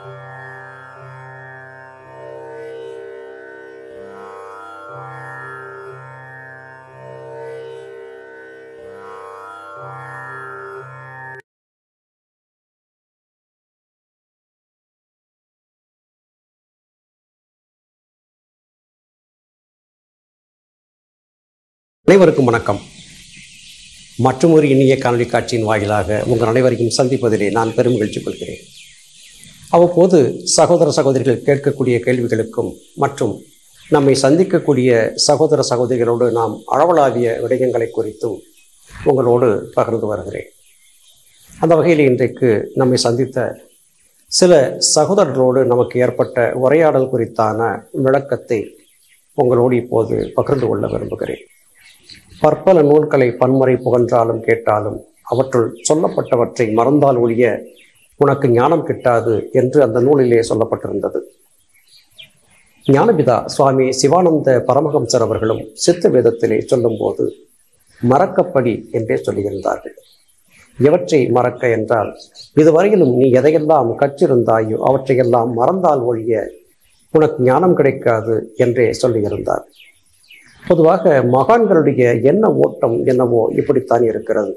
அனைவருக்கும் வணக்கம் மற்றொரு இனிய காணொலி காட்சியின் வாயிலாக உங்கள் அனைவரையும் சந்திப்பதிலே நான் பெருமகிழ்ச்சி கொள்கிறேன் அவ்வப்போது சகோதர சகோதரிகள் கேட்கக்கூடிய கேள்விகளுக்கும் மற்றும் நம்மை சந்திக்கக்கூடிய சகோதர சகோதரிகளோடு நாம் அளவலாவிய விடயங்களை குறித்தும் உங்களோடு பகிர்ந்து வருகிறேன் அந்த வகையில் இன்றைக்கு நம்மை சந்தித்த சில சகோதரர்களோடு நமக்கு ஏற்பட்ட உரையாடல் குறித்தான விளக்கத்தை உங்களோடு இப்போது பகிர்ந்து கொள்ள விரும்புகிறேன் பற்பல நூல்களை பன்முறை புகன்றாலும் கேட்டாலும் அவற்றுள் சொல்லப்பட்டவற்றை மறந்தால் ஒழிய உனக்கு ஞானம் கிட்டாது என்று அந்த நூலிலே சொல்லப்பட்டிருந்தது ஞானபிதா சுவாமி சிவானந்த பரமஹம்சர் அவர்களும் சித்த வேதத்திலே சொல்லும்போது மறக்கப்படி என்றே சொல்லியிருந்தார்கள் எவற்றை மறக்க என்றால் இதுவரையிலும் நீ எதையெல்லாம் கற்றிருந்தாயோ அவற்றையெல்லாம் மறந்தால் ஒழிய உனக்கு ஞானம் கிடைக்காது என்றே சொல்லியிருந்தார் பொதுவாக மகான்களுடைய எண்ண ஓட்டம் என்னவோ இப்படித்தான் இருக்கிறது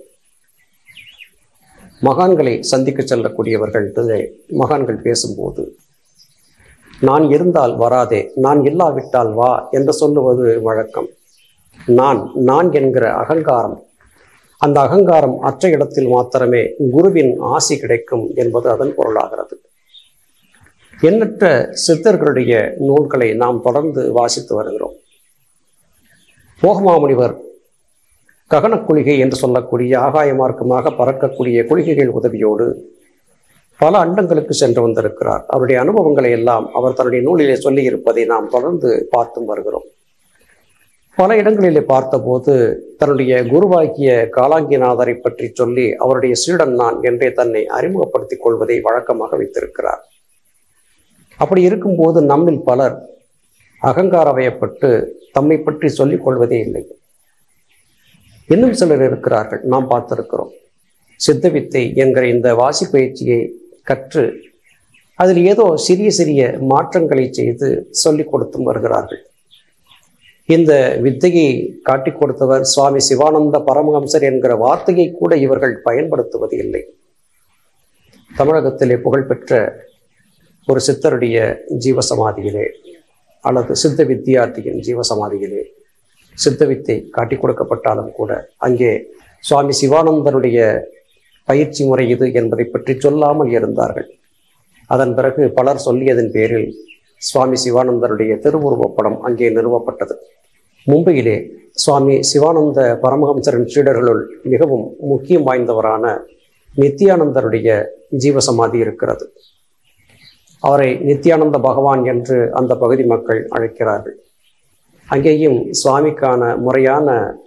மகான்களை சந்திக்க செல்லக்கூடியவர்கள் மகான்கள் பேசும்போது நான் இருந்தால் வராதே நான் இல்லாவிட்டால் வா என்று சொல்லுவது வழக்கம் நான் நான் என்கிற அகங்காரம் அந்த அகங்காரம் அற்ற இடத்தில் மாத்திரமே குருவின் ஆசி கிடைக்கும் என்பது அதன் பொருளாகிறது எண்ணற்ற சித்தர்களுடைய நூல்களை நாம் தொடர்ந்து வாசித்து வருகிறோம் போகமாமுனிவர் ககன குளிகை என்று சொல்லக்கூடிய ஆகாய மார்க்கமாக பறக்கக்கூடிய குளிகைகள் உதவியோடு பல அண்டங்களுக்கு சென்று வந்திருக்கிறார் அவருடைய அனுபவங்களை எல்லாம் அவர் தன்னுடைய நூலிலே சொல்லி இருப்பதை நாம் தொடர்ந்து பார்த்தும் வருகிறோம் பல இடங்களிலே பார்த்தபோது தன்னுடைய குருவாகிய காலாங்கிநாதரை பற்றி சொல்லி அவருடைய சீடன் நான் என்றே தன்னை அறிமுகப்படுத்திக் கொள்வதை வழக்கமாக வைத்திருக்கிறார் அப்படி இருக்கும்போது நம்மில் பலர் அகங்காரவயப்பட்டு தம்மை பற்றி சொல்லிக் கொள்வதே இல்லை இன்னும் சிலர் இருக்கிறார்கள் நாம் பார்த்திருக்கிறோம் சித்தவித்தை என்கிற இந்த வாசி பயிற்சியை கற்று அதில் ஏதோ சிறிய சிறிய மாற்றங்களை செய்து சொல்லிக் கொடுத்தும் வருகிறார்கள் இந்த வித்தையை காட்டிக் கொடுத்தவர் சுவாமி சிவானந்த பரமஹம்சர் என்கிற வார்த்தையை கூட இவர்கள் பயன்படுத்துவது இல்லை தமிழகத்திலே புகழ்பெற்ற ஒரு சித்தருடைய ஜீவசமாதியிலே அல்லது சித்த வித்தியார்த்தியின் ஜீவசமாதியிலே சித்த வித்தை காட்டிக் கொடுக்கப்பட்டாலும் கூட அங்கே சுவாமி சிவானந்தனுடைய பயிற்சி முறை இது என்பதை பற்றி சொல்லாமல் இருந்தார்கள் அதன் பிறகு பலர் சொல்லியதன் பேரில் சுவாமி சிவானந்தருடைய திருவுருவப்படம் அங்கே நிறுவப்பட்டது மும்பையிலே சுவாமி சிவானந்த பரமஹம்சரின் சீடர்களுள் மிகவும் முக்கியம் வாய்ந்தவரான நித்யானந்தருடைய ஜீவசமாதி இருக்கிறது அவரை நித்யானந்த பகவான் என்று அந்த பகுதி மக்கள் அழைக்கிறார்கள் அங்கேயும் சுவாமிக்கான முறையான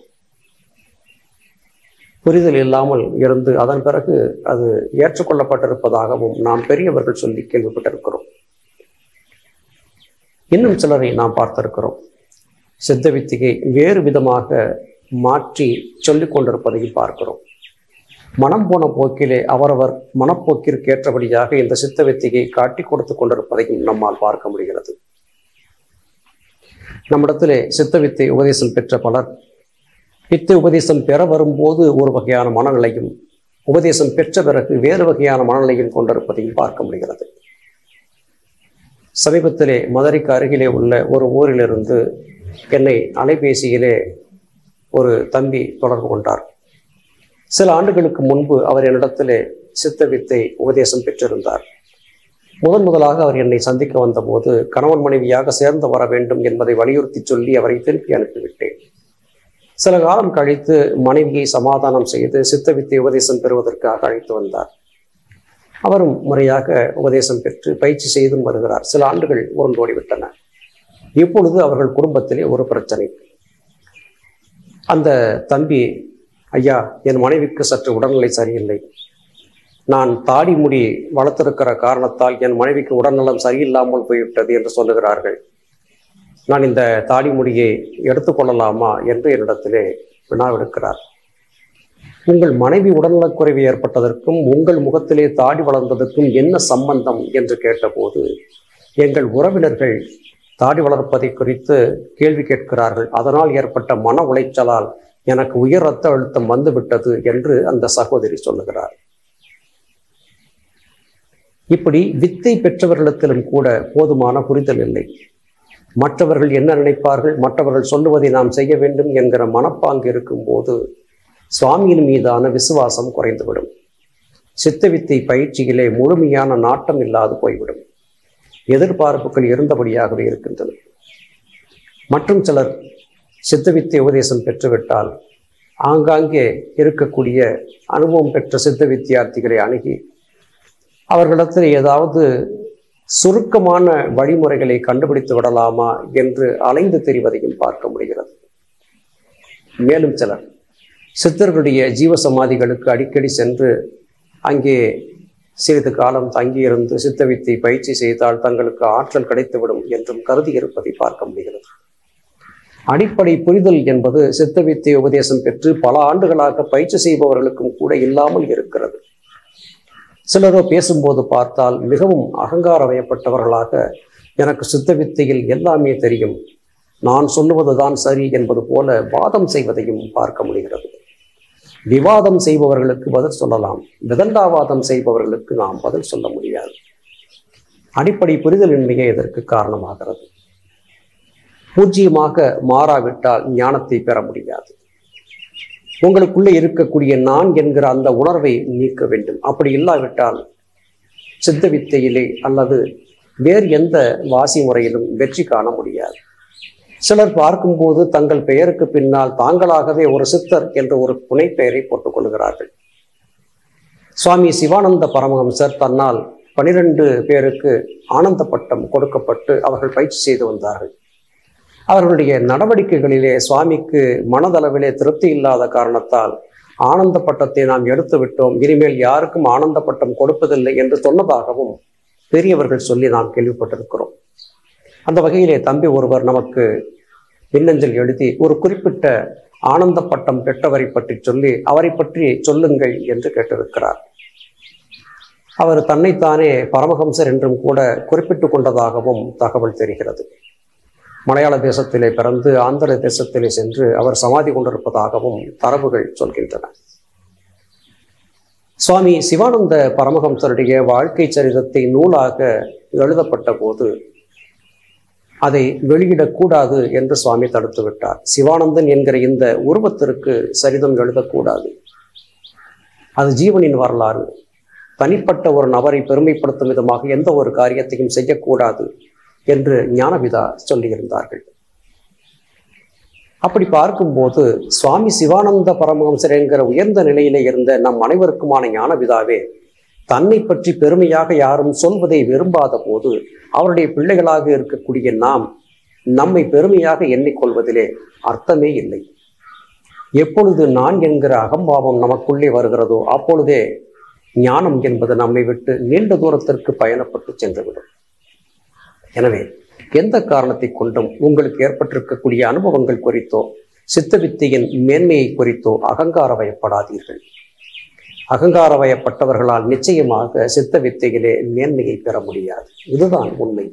புரிதல் இல்லாமல் இருந்து அதன் பிறகு அது ஏற்றுக்கொள்ளப்பட்டிருப்பதாகவும் நாம் பெரியவர்கள் சொல்லி கேள்விப்பட்டிருக்கிறோம் இன்னும் சிலரை நாம் பார்த்திருக்கிறோம் சித்த வித்திகை வேறு விதமாக மாற்றி சொல்லிக் கொண்டிருப்பதையும் பார்க்கிறோம் மனம் போன போக்கிலே அவரவர் மனப்போக்கிற்கு ஏற்றபடியாக இந்த சித்த வித்திகை காட்டி கொடுத்து கொண்டிருப்பதையும் நம்மால் பார்க்க முடிகிறது நம்மிடத்திலே சித்த வித்தை உபதேசம் பெற்ற பலர் வித்தை உபதேசம் பெற வரும்போது ஒரு வகையான மனநிலையும் உபதேசம் பெற்ற பிறகு வேறு வகையான மனநிலையும் கொண்டிருப்பதையும் பார்க்க முடிகிறது சமீபத்திலே மதுரைக்கு அருகிலே உள்ள ஒரு ஊரிலிருந்து என்னை அலைபேசியிலே ஒரு தம்பி தொடர்பு கொண்டார் சில ஆண்டுகளுக்கு முன்பு அவர் என்னிடத்திலே சித்த வித்தை உபதேசம் பெற்றிருந்தார் முதன் முதலாக அவர் என்னை சந்திக்க வந்தபோது கணவன் மனைவியாக சேர்ந்து வர வேண்டும் என்பதை வலியுறுத்தி சொல்லி அவரை திருப்பி அனுப்பிவிட்டேன் சில காலம் கழித்து மனைவியை சமாதானம் செய்து சித்த வித்தை உபதேசம் பெறுவதற்காக அழைத்து வந்தார் அவரும் முறையாக உபதேசம் பெற்று பயிற்சி செய்தும் வருகிறார் சில ஆண்டுகள் உருண்டோடிவிட்டன இப்பொழுது அவர்கள் குடும்பத்திலே ஒரு பிரச்சனை அந்த தம்பி ஐயா என் மனைவிக்கு சற்று உடல்நிலை சரியில்லை நான் தாடி முடி வளர்த்திருக்கிற காரணத்தால் என் மனைவிக்கு உடல்நலம் சரியில்லாமல் போய்விட்டது என்று சொல்லுகிறார்கள் நான் இந்த தாடி முடியை எடுத்துக்கொள்ளலாமா என்று என்னிடத்திலே வினாவெடுக்கிறார் உங்கள் மனைவி உடல்நலக்குறைவு ஏற்பட்டதற்கும் உங்கள் முகத்திலே தாடி வளர்ந்ததற்கும் என்ன சம்பந்தம் என்று கேட்டபோது எங்கள் உறவினர்கள் தாடி வளர்ப்பதை குறித்து கேள்வி கேட்கிறார்கள் அதனால் ஏற்பட்ட மன உளைச்சலால் எனக்கு உயர் ரத்த அழுத்தம் வந்துவிட்டது என்று அந்த சகோதரி சொல்லுகிறார் இப்படி வித்தை பெற்றவர்களிடத்திலும் கூட போதுமான புரிதல் இல்லை மற்றவர்கள் என்ன நினைப்பார்கள் மற்றவர்கள் சொல்லுவதை நாம் செய்ய வேண்டும் என்கிற மனப்பாங்கு இருக்கும்போது சுவாமியின் மீதான விசுவாசம் குறைந்துவிடும் சித்தவித்தை பயிற்சியிலே முழுமையான நாட்டம் இல்லாது போய்விடும் எதிர்பார்ப்புகள் இருந்தபடியாகவே இருக்கின்றன மற்றும் சிலர் சித்தவித்தை உபதேசம் பெற்றுவிட்டால் ஆங்காங்கே இருக்கக்கூடிய அனுபவம் பெற்ற சித்த வித்தியார்த்திகளை அணுகி அவர்களிடத்தில் ஏதாவது சுருக்கமான வழிமுறைகளை கண்டுபிடித்து விடலாமா என்று அலைந்து தெரிவதையும் பார்க்க முடிகிறது மேலும் சிலர் சித்தர்களுடைய ஜீவசமாதிகளுக்கு அடிக்கடி சென்று அங்கே சிறிது காலம் தங்கியிருந்து சித்தவித்தை பயிற்சி செய்தால் தங்களுக்கு ஆற்றல் கிடைத்துவிடும் என்றும் கருதி இருப்பதை பார்க்க முடிகிறது அடிப்படை புரிதல் என்பது சித்தவித்தை உபதேசம் பெற்று பல ஆண்டுகளாக பயிற்சி செய்பவர்களுக்கும் கூட இல்லாமல் இருக்கிறது சிலரோ பேசும்போது பார்த்தால் மிகவும் அகங்காரமயப்பட்டவர்களாக எனக்கு சித்தவித்தையில் எல்லாமே தெரியும் நான் சொல்லுவதுதான் சரி என்பது போல வாதம் செய்வதையும் பார்க்க முடிகிறது விவாதம் செய்பவர்களுக்கு பதில் சொல்லலாம் விதண்டாவாதம் செய்பவர்களுக்கு நாம் பதில் சொல்ல முடியாது அடிப்படை புரிதலின்மையே இதற்கு காரணமாகிறது பூஜ்ஜியமாக மாறாவிட்டால் ஞானத்தை பெற முடியாது உங்களுக்குள்ளே இருக்கக்கூடிய நான் என்கிற அந்த உணர்வை நீக்க வேண்டும் அப்படி இல்லாவிட்டால் சித்த வித்தையிலே அல்லது வேறு எந்த வாசி முறையிலும் வெற்றி காண முடியாது சிலர் பார்க்கும்போது தங்கள் பெயருக்கு பின்னால் தாங்களாகவே ஒரு சித்தர் என்ற ஒரு புனைப்பெயரை போட்டுக் கொள்கிறார்கள் சுவாமி சிவானந்த பரமஹம்சர் தன்னால் பனிரெண்டு பேருக்கு ஆனந்த பட்டம் கொடுக்கப்பட்டு அவர்கள் பயிற்சி செய்து வந்தார்கள் அவர்களுடைய நடவடிக்கைகளிலே சுவாமிக்கு மனதளவிலே திருப்தி இல்லாத காரணத்தால் ஆனந்த பட்டத்தை நாம் எடுத்து விட்டோம் இனிமேல் யாருக்கும் ஆனந்த பட்டம் கொடுப்பதில்லை என்று சொன்னதாகவும் பெரியவர்கள் சொல்லி நாம் கேள்விப்பட்டிருக்கிறோம் அந்த வகையிலே தம்பி ஒருவர் நமக்கு மின்னஞ்சல் எழுதி ஒரு குறிப்பிட்ட ஆனந்த பட்டம் பெற்றவரை பற்றி சொல்லி அவரை பற்றி சொல்லுங்கள் என்று கேட்டிருக்கிறார் அவர் தன்னைத்தானே பரமஹம்சர் என்றும் கூட குறிப்பிட்டு கொண்டதாகவும் தகவல் தெரிகிறது மலையாள தேசத்திலே பிறந்து ஆந்திர தேசத்திலே சென்று அவர் சமாதி கொண்டிருப்பதாகவும் தரவுகள் சொல்கின்றன சுவாமி சிவானந்த பரமஹம்சருடைய வாழ்க்கை சரிதத்தை நூலாக எழுதப்பட்ட போது அதை வெளியிடக்கூடாது என்று சுவாமி தடுத்து விட்டார் சிவானந்தன் என்கிற இந்த உருவத்திற்கு சரிதம் எழுதக்கூடாது அது ஜீவனின் வரலாறு தனிப்பட்ட ஒரு நபரை பெருமைப்படுத்தும் விதமாக எந்த ஒரு காரியத்தையும் செய்யக்கூடாது என்று ஞானபிதா சொல்லியிருந்தார்கள் அப்படி பார்க்கும்போது சுவாமி சிவானந்த பரமஹம்சர் என்கிற உயர்ந்த நிலையிலே இருந்த நம் அனைவருக்குமான ஞானபிதாவே தன்னை பற்றி பெருமையாக யாரும் சொல்வதை விரும்பாத போது அவருடைய பிள்ளைகளாக இருக்கக்கூடிய நாம் நம்மை பெருமையாக எண்ணிக்கொள்வதிலே அர்த்தமே இல்லை எப்பொழுது நான் என்கிற அகம்பாவம் நமக்குள்ளே வருகிறதோ அப்பொழுதே ஞானம் என்பது நம்மை விட்டு நீண்ட தூரத்திற்கு பயணப்பட்டு சென்றுவிடும் எனவே எந்த காரணத்தை கொண்டும் உங்களுக்கு ஏற்பட்டிருக்கக்கூடிய அனுபவங்கள் குறித்தோ சித்தவித்தையின் மேன்மையை குறித்தோ அகங்கார வயப்படாதீர்கள் அகங்கார வயப்பட்டவர்களால் நிச்சயமாக சித்த வித்தையிலே மேன்மையை பெற முடியாது இதுதான் உண்மை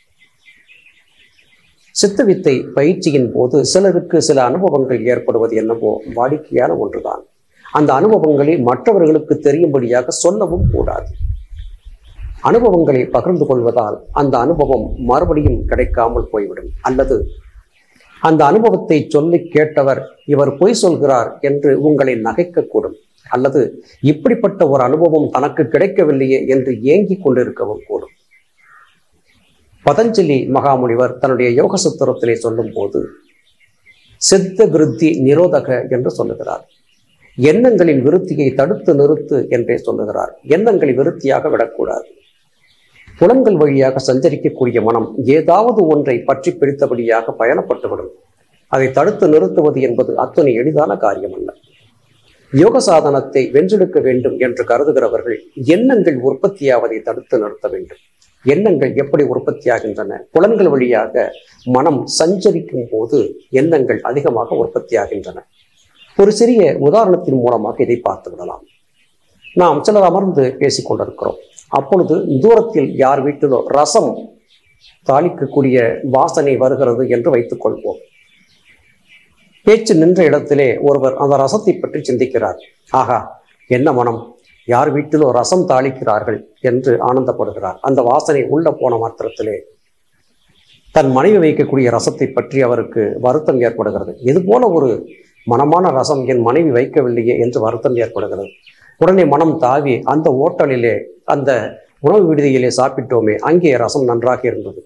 சித்த வித்தை பயிற்சியின் போது சிலருக்கு சில அனுபவங்கள் ஏற்படுவது என்னவோ வாடிக்கையான ஒன்றுதான் அந்த அனுபவங்களை மற்றவர்களுக்கு தெரியும்படியாக சொல்லவும் கூடாது அனுபவங்களை பகிர்ந்து கொள்வதால் அந்த அனுபவம் மறுபடியும் கிடைக்காமல் போய்விடும் அல்லது அந்த அனுபவத்தை சொல்லி கேட்டவர் இவர் பொய் சொல்கிறார் என்று உங்களை நகைக்கக்கூடும் அல்லது இப்படிப்பட்ட ஒரு அனுபவம் தனக்கு கிடைக்கவில்லையே என்று ஏங்கிக் கொண்டிருக்கவும் கூடும் பதஞ்சலி மகாமுனிவர் தன்னுடைய யோக சுத்திரத்திலே சொல்லும் போது சித்த விருத்தி நிரோதக என்று சொல்லுகிறார் எண்ணங்களின் விருத்தியை தடுத்து நிறுத்து என்றே சொல்லுகிறார் எண்ணங்களை விருத்தியாக விடக்கூடாது புலன்கள் வழியாக சஞ்சரிக்கக்கூடிய மனம் ஏதாவது ஒன்றை பற்றி பிடித்தபடியாக பயணப்பட்டுவிடும் அதை தடுத்து நிறுத்துவது என்பது அத்தனை எளிதான காரியம் அல்ல யோக சாதனத்தை வென்றெடுக்க வேண்டும் என்று கருதுகிறவர்கள் எண்ணங்கள் உற்பத்தியாவதை தடுத்து நிறுத்த வேண்டும் எண்ணங்கள் எப்படி உற்பத்தியாகின்றன புலன்கள் வழியாக மனம் சஞ்சரிக்கும் போது எண்ணங்கள் அதிகமாக உற்பத்தியாகின்றன ஒரு சிறிய உதாரணத்தின் மூலமாக இதை பார்த்து விடலாம் நாம் சிலர் அமர்ந்து பேசிக் கொண்டிருக்கிறோம் அப்பொழுது தூரத்தில் யார் வீட்டிலோ ரசம் தாளிக்கக்கூடிய வாசனை வருகிறது என்று வைத்துக் கொள்வோம் பேச்சு நின்ற இடத்திலே ஒருவர் அந்த ரசத்தை பற்றி சிந்திக்கிறார் ஆகா என்ன மனம் யார் வீட்டிலோ ரசம் தாளிக்கிறார்கள் என்று ஆனந்தப்படுகிறார் அந்த வாசனை உள்ள போன மாத்திரத்திலே தன் மனைவி வைக்கக்கூடிய ரசத்தை பற்றி அவருக்கு வருத்தம் ஏற்படுகிறது இது போல ஒரு மனமான ரசம் என் மனைவி வைக்கவில்லையே என்று வருத்தம் ஏற்படுகிறது உடனே மனம் தாவி அந்த ஓட்டலிலே அந்த உணவு விடுதியிலே சாப்பிட்டோமே அங்கே ரசம் நன்றாக இருந்தது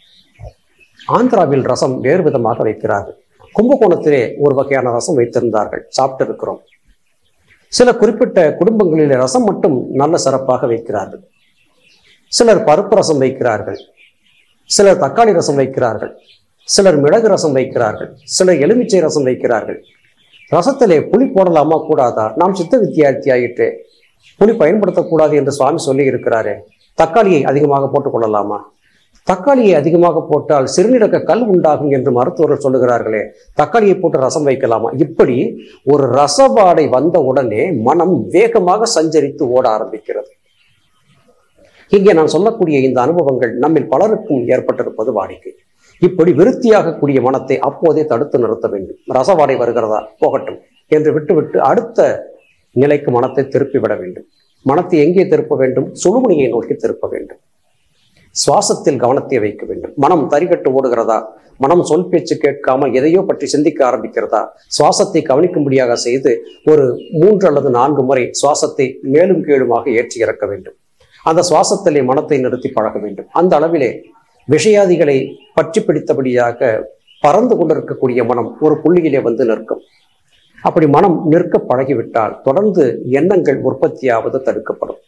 ஆந்திராவில் ரசம் வேறு விதமாக வைக்கிறார்கள் கும்பகோணத்திலே ஒரு வகையான ரசம் வைத்திருந்தார்கள் சாப்பிட்டு இருக்கிறோம் சில குறிப்பிட்ட குடும்பங்களிலே ரசம் மட்டும் நல்ல சிறப்பாக வைக்கிறார்கள் சிலர் பருப்பு ரசம் வைக்கிறார்கள் சிலர் தக்காளி ரசம் வைக்கிறார்கள் சிலர் மிளகு ரசம் வைக்கிறார்கள் சிலர் எலுமிச்சை ரசம் வைக்கிறார்கள் ரசத்திலே புளி போடலாமா கூடாதா நாம் சித்த வித்தியார்த்தி ஆயிட்டு புளி பயன்படுத்தக்கூடாது என்று சுவாமி சொல்லி இருக்கிறாரே தக்காளியை அதிகமாக போட்டுக்கொள்ளலாமா தக்காளியை அதிகமாக போட்டால் சிறுநீரக கல் உண்டாகும் என்று மருத்துவர்கள் சொல்லுகிறார்களே தக்காளியை போட்டு ரசம் வைக்கலாமா இப்படி ஒரு ரசவாடை வந்த உடனே மனம் வேகமாக சஞ்சரித்து ஓட ஆரம்பிக்கிறது இங்கே நான் சொல்லக்கூடிய இந்த அனுபவங்கள் நம்மில் பலருக்கும் ஏற்பட்டிருப்பது வாடிக்கை இப்படி விருத்தியாகக்கூடிய மனத்தை அப்போதே தடுத்து நிறுத்த வேண்டும் ரசவாடை வருகிறதா போகட்டும் என்று விட்டுவிட்டு அடுத்த நிலைக்கு மனத்தை திருப்பி விட வேண்டும் மனத்தை எங்கே திருப்ப வேண்டும் சுழுமுனையை நோக்கி திருப்ப வேண்டும் சுவாசத்தில் கவனத்தை வைக்க வேண்டும் மனம் தரிகட்டு ஓடுகிறதா மனம் சொல் பேச்சு கேட்காமல் எதையோ பற்றி சிந்திக்க ஆரம்பிக்கிறதா சுவாசத்தை கவனிக்கும்படியாக செய்து ஒரு மூன்று அல்லது நான்கு முறை சுவாசத்தை மேலும் கீழுமாக ஏற்றி இறக்க வேண்டும் அந்த சுவாசத்திலே மனத்தை நிறுத்தி பழக வேண்டும் அந்த அளவிலே விஷயாதிகளை பற்றி பிடித்தபடியாக பறந்து கொண்டிருக்கக்கூடிய மனம் ஒரு புள்ளியிலே வந்து நிற்கும் அப்படி மனம் நிற்க பழகிவிட்டால் தொடர்ந்து எண்ணங்கள் உற்பத்தியாவது தடுக்கப்படும்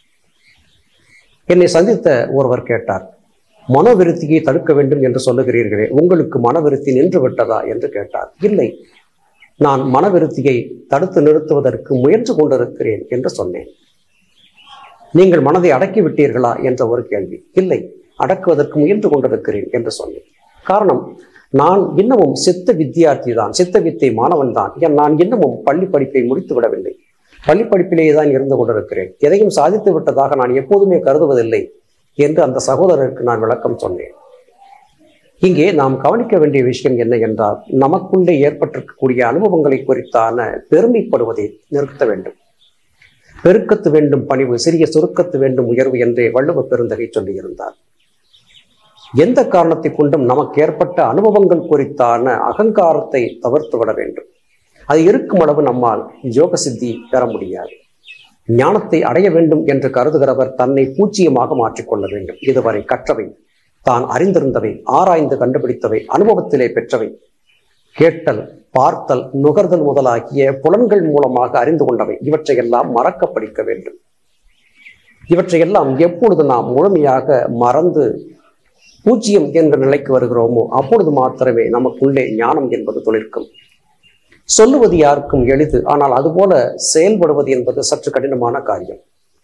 என்னை சந்தித்த ஒருவர் கேட்டார் மனவிருத்தியை தடுக்க வேண்டும் என்று சொல்லுகிறீர்களே உங்களுக்கு மனவிருத்தி நின்று விட்டதா என்று கேட்டார் இல்லை நான் மனவிருத்தியை தடுத்து நிறுத்துவதற்கு முயன்று கொண்டிருக்கிறேன் என்று சொன்னேன் நீங்கள் மனதை அடக்கி விட்டீர்களா என்ற ஒரு கேள்வி இல்லை அடக்குவதற்கு முயன்று கொண்டிருக்கிறேன் என்று சொன்னேன் காரணம் நான் இன்னமும் சித்த வித்தியார்த்தி தான் சித்த வித்தை மாணவன் தான் ஏன் நான் இன்னமும் பள்ளி படிப்பை முடித்து விடவில்லை பள்ளி படிப்பிலேயே தான் இருந்து கொண்டிருக்கிறேன் எதையும் சாதித்து விட்டதாக நான் எப்போதுமே கருதுவதில்லை என்று அந்த சகோதரருக்கு நான் விளக்கம் சொன்னேன் இங்கே நாம் கவனிக்க வேண்டிய விஷயம் என்ன என்றால் நமக்குள்ளே ஏற்பட்டிருக்கக்கூடிய அனுபவங்களை குறித்தான பெருமைப்படுவதை நிறுத்த வேண்டும் பெருக்கத்து வேண்டும் பணிவு சிறிய சுருக்கத்து வேண்டும் உயர்வு என்றே வள்ளுவ பெருந்தகை சொல்லியிருந்தார் எந்த காரணத்தை கொண்டும் நமக்கு ஏற்பட்ட அனுபவங்கள் குறித்தான அகங்காரத்தை தவிர்த்து விட வேண்டும் அது இருக்கும் அளவு நம்மால் யோக சித்தி பெற முடியாது ஞானத்தை அடைய வேண்டும் என்று கருதுகிறவர் தன்னை பூச்சியமாக மாற்றிக்கொள்ள வேண்டும் இதுவரை கற்றவை தான் அறிந்திருந்தவை ஆராய்ந்து கண்டுபிடித்தவை அனுபவத்திலே பெற்றவை கேட்டல் பார்த்தல் நுகர்தல் முதலாகிய புலன்கள் மூலமாக அறிந்து கொண்டவை இவற்றையெல்லாம் மறக்க படிக்க வேண்டும் இவற்றையெல்லாம் எப்பொழுது நாம் முழுமையாக மறந்து பூஜ்ஜியம் என்ற நிலைக்கு வருகிறோமோ அப்பொழுது மாத்திரமே நமக்குள்ளே ஞானம் என்பது தொழிற்கும் சொல்லுவது யாருக்கும் எளிது ஆனால் அதுபோல செயல்படுவது என்பது சற்று கடினமான காரியம்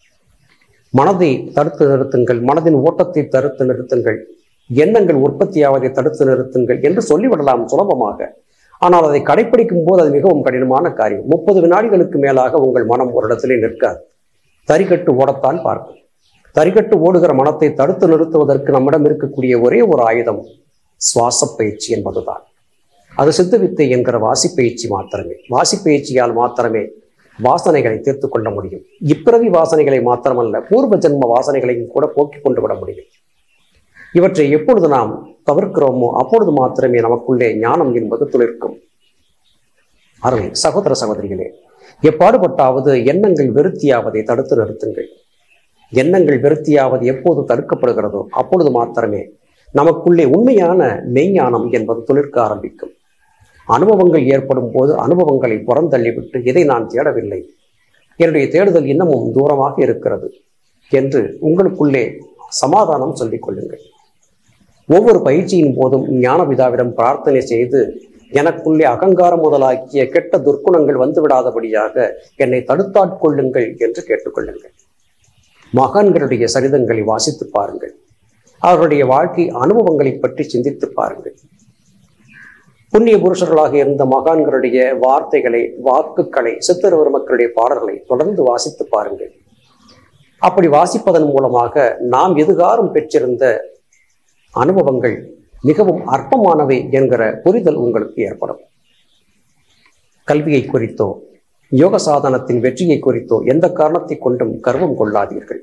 மனதை தடுத்து நிறுத்துங்கள் மனதின் ஓட்டத்தை தடுத்து நிறுத்துங்கள் எண்ணங்கள் உற்பத்தியாவதை தடுத்து நிறுத்துங்கள் என்று சொல்லிவிடலாம் சுலபமாக ஆனால் அதை கடைப்பிடிக்கும் போது அது மிகவும் கடினமான காரியம் முப்பது வினாடிகளுக்கு மேலாக உங்கள் மனம் ஒரு இடத்திலே நிற்காது தறிகட்டு ஓடத்தான் பார்க்கும் தறிகட்டு ஓடுகிற மனத்தை தடுத்து நிறுத்துவதற்கு நம்மிடம் இருக்கக்கூடிய ஒரே ஒரு ஆயுதம் சுவாச பயிற்சி என்பதுதான் அது சித்தவித்தை என்கிற வாசிப்பயிற்சி மாத்திரமே வாசிப்பயிற்சியால் மாத்திரமே வாசனைகளை தீர்த்து கொள்ள முடியும் இப்பிறவி வாசனைகளை மாத்திரமல்ல பூர்வ ஜென்ம வாசனைகளையும் கூட போக்கிக் கொண்டு விட முடியும் இவற்றை எப்பொழுது நாம் தவிர்க்கிறோமோ அப்பொழுது மாத்திரமே நமக்குள்ளே ஞானம் என்பது துளிர்க்கும் அருமை சகோதர சகோதரிகளே எப்பாடுபட்டாவது எண்ணங்கள் வெறுத்தியாவதை தடுத்து நிறுத்துங்கள் எண்ணங்கள் வெறுத்தியாவது எப்போது தடுக்கப்படுகிறதோ அப்பொழுது மாத்திரமே நமக்குள்ளே உண்மையான மெய்ஞானம் என்பது துளிர்க்க ஆரம்பிக்கும் அனுபவங்கள் ஏற்படும் போது அனுபவங்களை புறந்தள்ளிவிட்டு இதை நான் தேடவில்லை என்னுடைய தேடுதல் இன்னமும் தூரமாக இருக்கிறது என்று உங்களுக்குள்ளே சமாதானம் சொல்லிக் கொள்ளுங்கள் ஒவ்வொரு பயிற்சியின் போதும் ஞானபிதாவிடம் பிரார்த்தனை செய்து எனக்குள்ளே அகங்காரம் முதலாக்கிய கெட்ட துர்க்குணங்கள் வந்துவிடாதபடியாக என்னை தடுத்தாட்கொள்ளுங்கள் என்று கேட்டுக்கொள்ளுங்கள் மகான்களுடைய சரிதங்களை வாசித்து பாருங்கள் அவர்களுடைய வாழ்க்கை அனுபவங்களை பற்றி சிந்தித்து பாருங்கள் புண்ணிய புருஷர்களாக இருந்த மகான்களுடைய வார்த்தைகளை வாக்குகளை சித்தரவர் மக்களுடைய பாடல்களை தொடர்ந்து வாசித்து பாருங்கள் அப்படி வாசிப்பதன் மூலமாக நாம் எதுகாரும் பெற்றிருந்த அனுபவங்கள் மிகவும் அற்பமானவை என்கிற புரிதல் உங்களுக்கு ஏற்படும் கல்வியை குறித்தோ யோக சாதனத்தின் வெற்றியை குறித்தோ எந்த காரணத்தை கொண்டும் கர்வம் கொள்ளாதீர்கள்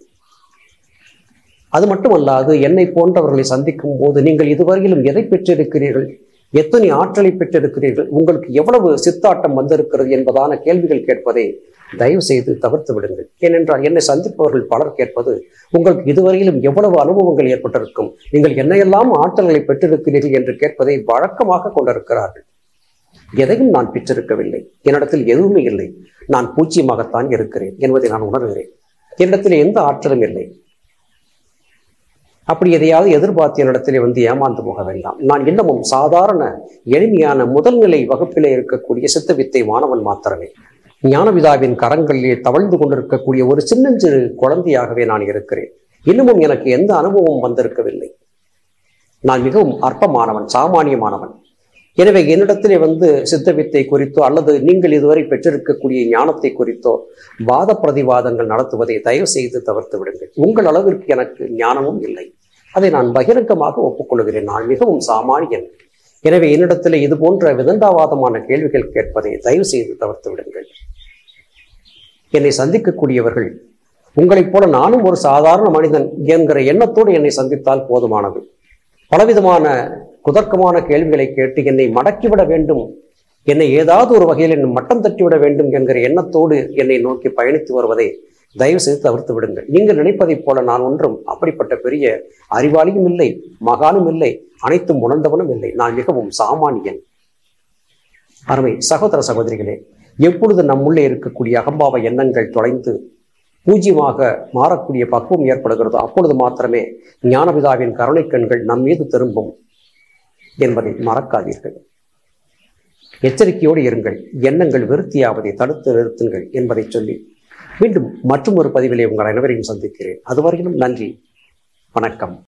அது மட்டுமல்லாது என்னை போன்றவர்களை சந்திக்கும் போது நீங்கள் இதுவரையிலும் எதை பெற்றிருக்கிறீர்கள் எத்தனை ஆற்றலை பெற்றிருக்கிறீர்கள் உங்களுக்கு எவ்வளவு சித்தாட்டம் வந்திருக்கிறது என்பதான கேள்விகள் கேட்பதை தயவு செய்து தவிர்த்து விடுங்கள் ஏனென்றால் என்னை சந்திப்பவர்கள் பலர் கேட்பது உங்களுக்கு இதுவரையிலும் எவ்வளவு அனுபவங்கள் ஏற்பட்டிருக்கும் நீங்கள் என்னையெல்லாம் ஆற்றல்களை பெற்றிருக்கிறீர்கள் என்று கேட்பதை வழக்கமாக கொண்டிருக்கிறார்கள் எதையும் நான் பெற்றிருக்கவில்லை என்னிடத்தில் எதுவுமே இல்லை நான் பூச்சியமாகத்தான் இருக்கிறேன் என்பதை நான் உணர்கிறேன் என்னிடத்தில் எந்த ஆற்றலும் இல்லை அப்படி எதையாவது எதிர்பார்த்து என்னிடத்திலே வந்து ஏமாந்து போக வேண்டாம் நான் இன்னமும் சாதாரண எளிமையான முதல்நிலை வகுப்பிலே இருக்கக்கூடிய சித்த வித்தை மாணவன் மாத்திரமே ஞானவிதாவின் கரங்களிலே தவழ்ந்து கொண்டிருக்கக்கூடிய ஒரு சின்னஞ்சிறு குழந்தையாகவே நான் இருக்கிறேன் இன்னமும் எனக்கு எந்த அனுபவமும் வந்திருக்கவில்லை நான் மிகவும் அற்பமானவன் சாமானியமானவன் எனவே என்னிடத்திலே வந்து சித்த வித்தை குறித்தோ அல்லது நீங்கள் இதுவரை பெற்றிருக்கக்கூடிய ஞானத்தை குறித்தோ வாத பிரதிவாதங்கள் நடத்துவதை தயவு செய்து தவிர்த்து விடுங்கள் உங்கள் அளவிற்கு எனக்கு ஞானமும் இல்லை அதை நான் பகிரங்கமாக ஒப்புக்கொள்கிறேன் நான் மிகவும் சாமானியன் எனவே என்னிடத்தில் இது போன்ற விதண்டாவாதமான கேள்விகள் கேட்பதை தயவு செய்து தவிர்த்து விடுங்கள் என்னை சந்திக்கக்கூடியவர்கள் உங்களைப் போல நானும் ஒரு சாதாரண மனிதன் என்கிற எண்ணத்தோடு என்னை சந்தித்தால் போதுமானது பலவிதமான குதர்க்கமான கேள்விகளை கேட்டு என்னை மடக்கிவிட வேண்டும் என்னை ஏதாவது ஒரு வகையில் என்னை மட்டம் தட்டிவிட வேண்டும் என்கிற எண்ணத்தோடு என்னை நோக்கி பயணித்து வருவதை தயவு செய்து தவிர்த்து விடுங்கள் நீங்கள் நினைப்பதைப் போல நான் ஒன்றும் அப்படிப்பட்ட பெரிய அறிவாளியும் இல்லை மகானும் இல்லை அனைத்தும் உணர்ந்தவனும் இல்லை நான் மிகவும் சாமானியன் அருமை சகோதர சகோதரிகளே எப்பொழுது நம்முள்ளே இருக்கக்கூடிய அகம்பாவ எண்ணங்கள் தொலைந்து பூஜ்யமாக மாறக்கூடிய பக்குவம் ஏற்படுகிறதோ அப்பொழுது மாத்திரமே ஞானபிதாவின் கருணை கண்கள் நம் மீது திரும்பும் என்பதை மறக்காதீர்கள் எச்சரிக்கையோடு இருங்கள் எண்ணங்கள் விருத்தியாவதை தடுத்து நிறுத்துங்கள் என்பதை சொல்லி மீண்டும் மற்றும் ஒரு பதிவிலே உங்கள் அனைவரையும் சந்திக்கிறேன் அதுவரையிலும் நன்றி வணக்கம்